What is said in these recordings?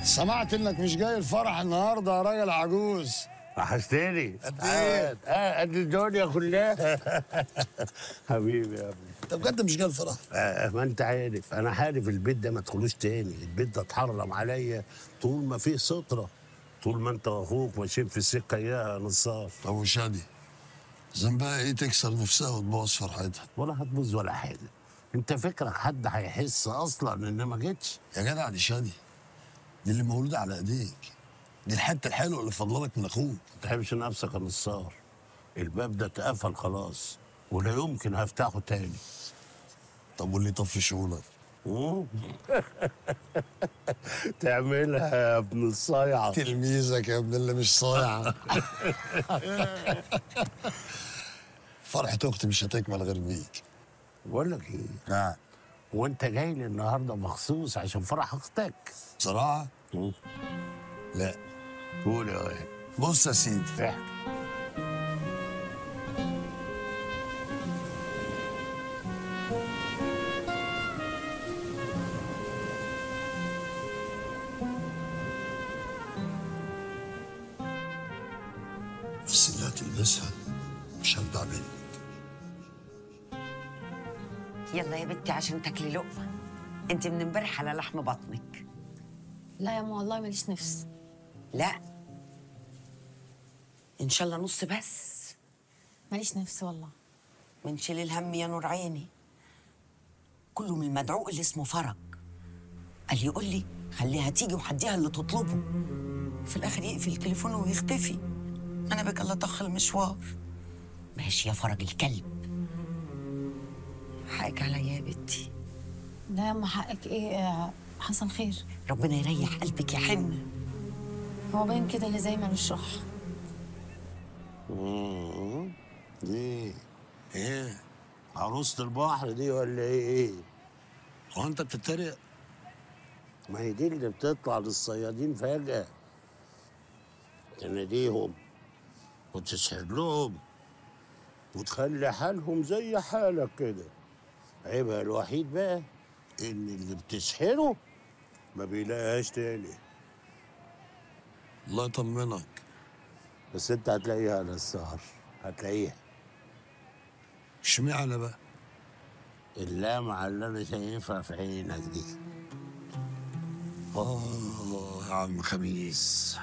سمعت انك مش جاي الفرح النهارده يا راجل عجوز وحشتني قد ايه؟ اه قد الدنيا كلها حبيبي يا ابني انت بجد مش جاي الفرح آه ما انت عارف انا حالف البيت ده ما تدخلوش تاني البيت ده اتحرم عليا طول ما فيه ستره طول ما انت واخوك ماشيين في السكه اياها نصار طب وشادي ذنبها ايه تكسر نفسها وتبوظ فرحتها ولا هتبوظ ولا حاجه انت فكرك حد هيحس اصلا ان ما جيتش يا جدع دي شادي دي اللي مولوده على ايديك دي الحته الحلوه اللي فضلك من اخوك ما تحبش نفسك يا نصار الباب ده اتقفل خلاص ولا يمكن هفتحه تاني طب واللي يطفي شغلك مم. تعملها يا ابن الصايعه تلميذك يا ابن اللي مش صايع فرحة اختي مش هتكمل غير بيك بقول لك ايه نعم وانت جاي لي النهارده مخصوص عشان فرح اختك بصراحة مم. لا قول يا واد بص يا سيدي احكي بس اللي هتلبسها مش هرجع منك يلا يا بنتي عشان تاكلي لقمه انت من امبارح على لحم بطنك لا يا ماما والله ماليش نفس لا ان شاء الله نص بس ماليش نفس والله من شيل الهم يا نور عيني كله من المدعوق اللي اسمه فرج قال يقول لي خليها تيجي وحديها اللي تطلبه في الاخر يقفل تليفونه ويختفي انا بك الله طخ المشوار ماشي يا فرج الكلب حقك عليا يا بنتي لا يا اما حقك ايه آه، حصل خير ربنا يريح قلبك يا حنه هو باين كده اللي زي ما نشرح مم. دي ايه عروسة البحر دي ولا ايه ايه هو انت بتتريق ما هي دي اللي بتطلع للصيادين فجأة تناديهم وتسحر لهم وتخلي حالهم زي حالك كده عيبها الوحيد بقى ان اللي بتسحره ما بيلاقيهاش تاني الله يطمنك بس انت هتلاقيها على السهر هتلاقيها اشمعنى بقى اللامعة اللي انا شايفها في عينك دي اه يا عم خميس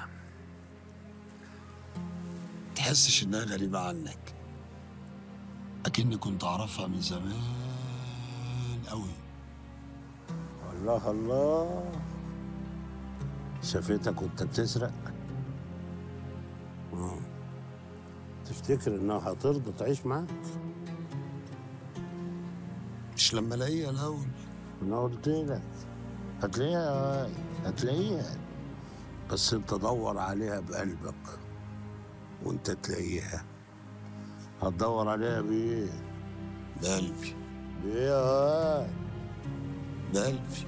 تحسش انها غريبة عنك اكني كنت اعرفها من زمان قوي الله الله شافتك وانت بتسرق آه. تفتكر انها هترضى تعيش معاك مش لما الاقيها الاول انا قلت لك هتلاقيها يا واد، هتلاقيها بس انت دور عليها بقلبك وانت تلاقيها هتدور عليها بايه بقلبي بايه يا واد؟ بقلبي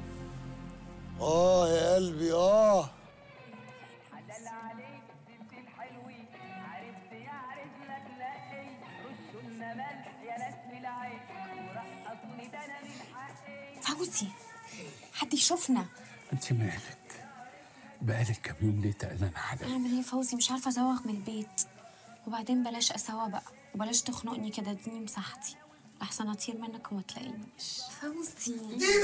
اه يا قلبي اه حلال عليك ست الحلوين عرفت يعرف لك لقي رشوا النمل يا ناس في العين ورقصوني ده انا من حقي فوزي حد يشوفنا انت مالك بقالك كام يوم ليه تقلان عليا اعمل ايه فوزي مش عارفه ازوغ من البيت وبعدين بلاش قساوه بقى وبلاش تخنقني كده اديني مساحتي احسن اطير منك وما تلاقينيش فوزي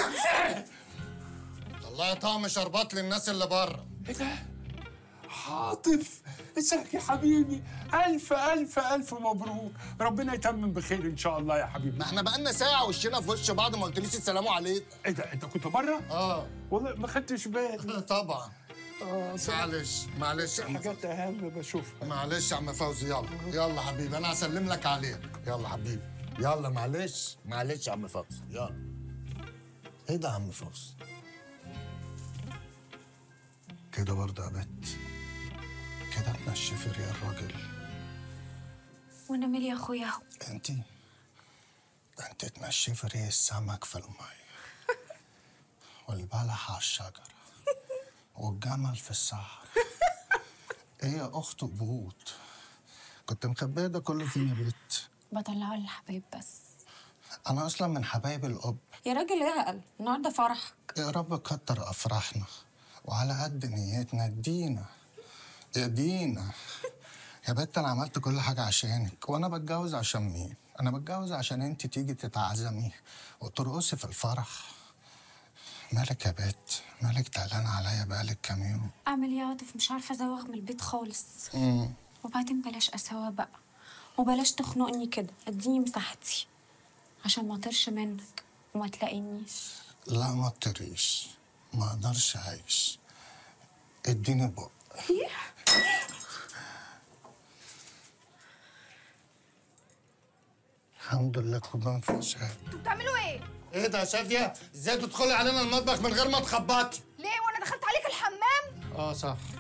طلعي طعم شربات للناس اللي بره ايه ده عاطف ازيك يا حبيبي الف الف الف مبروك ربنا يتمم بخير ان شاء الله يا حبيبي ما احنا بقالنا ساعة وشنا في وش بعض ما قلتليش السلام عليكم ايه ده انت كنت بره اه والله ما خدتش بالي طبعا اه معلش معلش يا عم حاجات اهم بشوفها معلش يا عم فوزي يلا يلا حبيبي انا هسلم لك عليها يلا حبيبي يلا معلش معلش يا عم فوزي يلا ايه ده يا عم فوزي كده برضه يا بت كده تنشفي ريا الراجل وانا مالي يا اخويا اهو انت ده انت تنشفي ريا السمك في الميه والبلح على الشجره والجمل في الصحراء ايه يا اخت قبوط كنت مخبيه ده كله فين يا بت بطلعه للحبايب بس انا اصلا من حبايب الاب يا راجل اعقل النهارده فرحك يا رب كتر افراحنا وعلى قد نيتنا ادينا ادينا يا بت انا عملت كل حاجه عشانك وانا بتجوز عشان مين انا بتجوز عشان انت تيجي تتعزمي وترقصي في الفرح مالك يا بت مالك تعلان عليا بقالك كام يوم اعمل ايه يا عاطف مش عارفه ازوغ من البيت خالص وبعدين بلاش قساوه بقى وبلاش تخنقني كده اديني مساحتي عشان ما اطيرش منك وما تلاقينيش لا ما تطيريش ما اقدرش اعيش اديني بق الحمد لله كلنا ما فيهاش حاجه انتوا بتعملوا ايه؟ ايه ده يا شاديه ازاي تدخلي علينا المطبخ من غير ما تخبطي ليه وانا دخلت عليك الحمام؟ اه صح